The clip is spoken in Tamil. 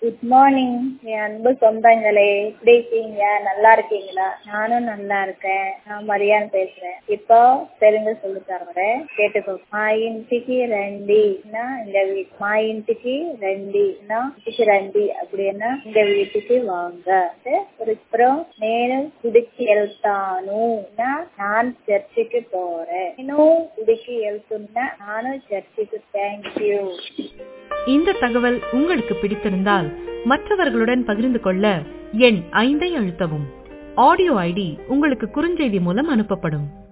குட் மார்னிங் என் அன்பு சொந்தங்களே எப்படி இருக்கீங்க நல்லா இருக்கீங்களா நானும் நல்லா இருக்கேன் நான் மரியான் பேசுறேன் இப்போ தெலுங்கு சொல்லி தரேன் கேட்டுக்கோ మా ఇంటికి రండిனா எங்க வீட்டு మా ఇంటికి రండిனா ఇంటికి రండి அப்படின்னா எங்க வீட்டுக்கு வாங்க அப்புறம் నేను గుడికి వెళ్తాను நான் చర్చికి போறேன் నేను గుడికి వెళ్తున్నా నాను చర్చికి థ్యాంక్ యూ இந்த தகவல் உங்களுக்கு பிடித்திருந்தால் மற்றவர்களுடன் பகிர்ந்து கொள்ள எண் ஐந்தை அழுத்தவும் ஆடியோ ஐடி உங்களுக்கு குறுஞ்செய்தி மூலம் அனுப்பப்படும்